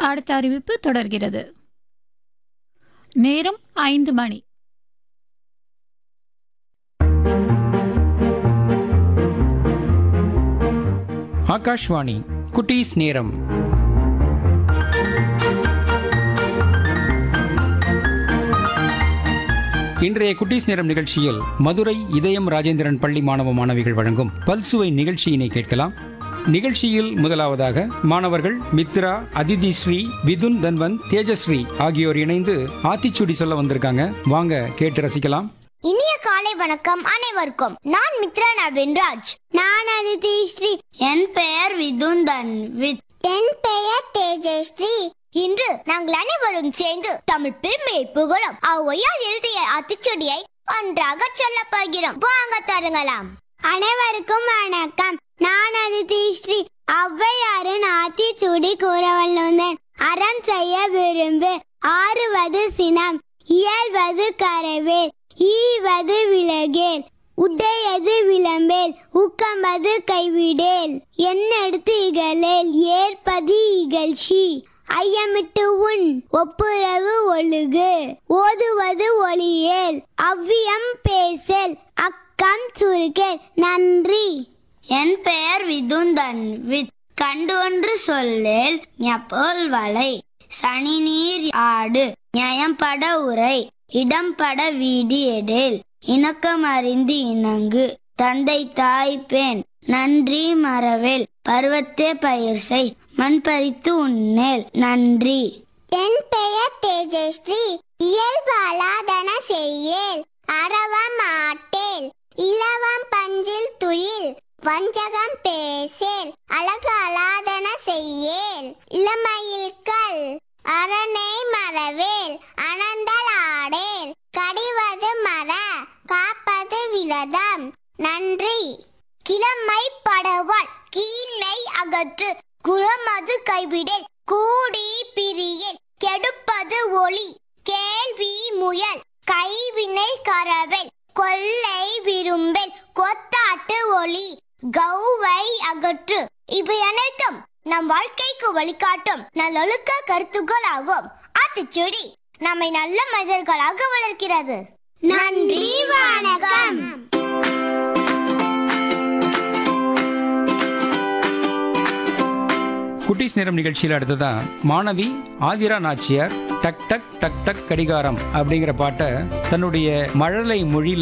அடுத்த அறிவிப்பு தொடர்கிறது நேரம் ஐந்து மணி ஆகாஷ்வாணி குட்டீஸ் நேரம் இன்றைய குட்டீஸ் நேரம் நிகழ்ச்சியில் மதுரை இதயம் ராஜேந்திரன் பள்ளி மாணவ மாணவிகள் வழங்கும் பல்சுவை நிகழ்ச்சியினை கேட்கலாம் நிகழ்ச்சியில் முதலாவதாக மாணவர்கள் மித்ரா அதிதி ஸ்ரீ விதுன் தன்வந்த் தேஜஸ்ரீ ஆகியோர் இணைந்து ஆத்திச்சூடி சொல்ல வந்திருக்காங்க வாங்க கேட்டு ரசிக்கலாம் இனிய காலை வணக்கம் அனைவருக்கும் நான் மித்ரா நவீன்ராஜ் நான் அதிதி ஸ்ரீ என் பெயர் விதுந்தன் வித் என் பெயர் தேஜஸ்ரீ இன்று நாங்கள் அனைவரும் சேர்ந்து தமிழ் பெருமையை புகழும் ஔவையார் எழுதிய அத்திச்சொடியை ஒன்றாக சொல்ல போகிறோம் வாங்க தொடங்கலாம் அனைவருக்கும் வணக்கம் நான் அதிதி ஸ்ரீ ஔவையாரின் ஆத்திச்சூடி கூற வல்லுந்தன் அறம் செய்ய விரும்பு ஆறுவது சினம் இயல்வது கரவேல் ஈவது விலகேல் உடையது விளம்பேல் ஊக்கமது கைவிடேல் என்னெடுத்து இகழேல் ஏற்பது இகழ்ச்சி ஐயமிட்டு உன் ஒப்புரவு ஒழுகு ஓதுவது ஒளியேல் அவ்வியம் பேசல் அக்கம் சுருக்கேல் நன்றி என் பெயர் விதுந்தன் வித் கண்டு ஒன்று சொல்லேல் ஞப்போல் வளை சனி நீர் ஆடு நியாயம்பட உரை இடம்பட வீடி எடேல் இணக்கம் அறிந்து இணங்கு தந்தை தாய் பெண் நன்றி மறவேல் பருவத்தே பயிர் செய் மண் பறித்து உண்ணேல் நன்றி என் பெயர் தேஜஸ்ரீ இயல்பாலாதன செய்யேல் அறவம் ஆட்டேல் இலவம் பஞ்சில் துயில் வஞ்சகம் பேசேல் அழகு அலாதன செய்யேல் இளமயில்கள் அரணை மறவேல் அனந்தல் ஆடேல் கடிவது மர காப்பது விரதம் நன்றி கிழமை படவால் கீழ்மை அகற்று குளமது கைவிடல் கூடி பிரியல் கெடுப்பது ஒளி கேள்வி முயல் கைவினை கரவல் கொல்லை விரும்பல் கொத்தாட்டு ஒளி கௌவை அகற்று இவை அனைத்தும் நம் வாழ்க்கைக்கு வழிகாட்டும் நல்லொழுக்க கருத்துக்கள் ஆகும் ஆத்திச்செடி நம்மை நல்ல மனிதர்களாக வளர்க்கிறது நன்றி வணக்கம் குட்டீஸ் நேரம் நிகழ்ச்சியில் அடுத்ததா மாணவி ஆதிரா நாச்சியார் டக் டக் டக் டக் கடிகாரம் அப்படிங்கிற பாட்டை தன்னுடைய மழலை மொழியில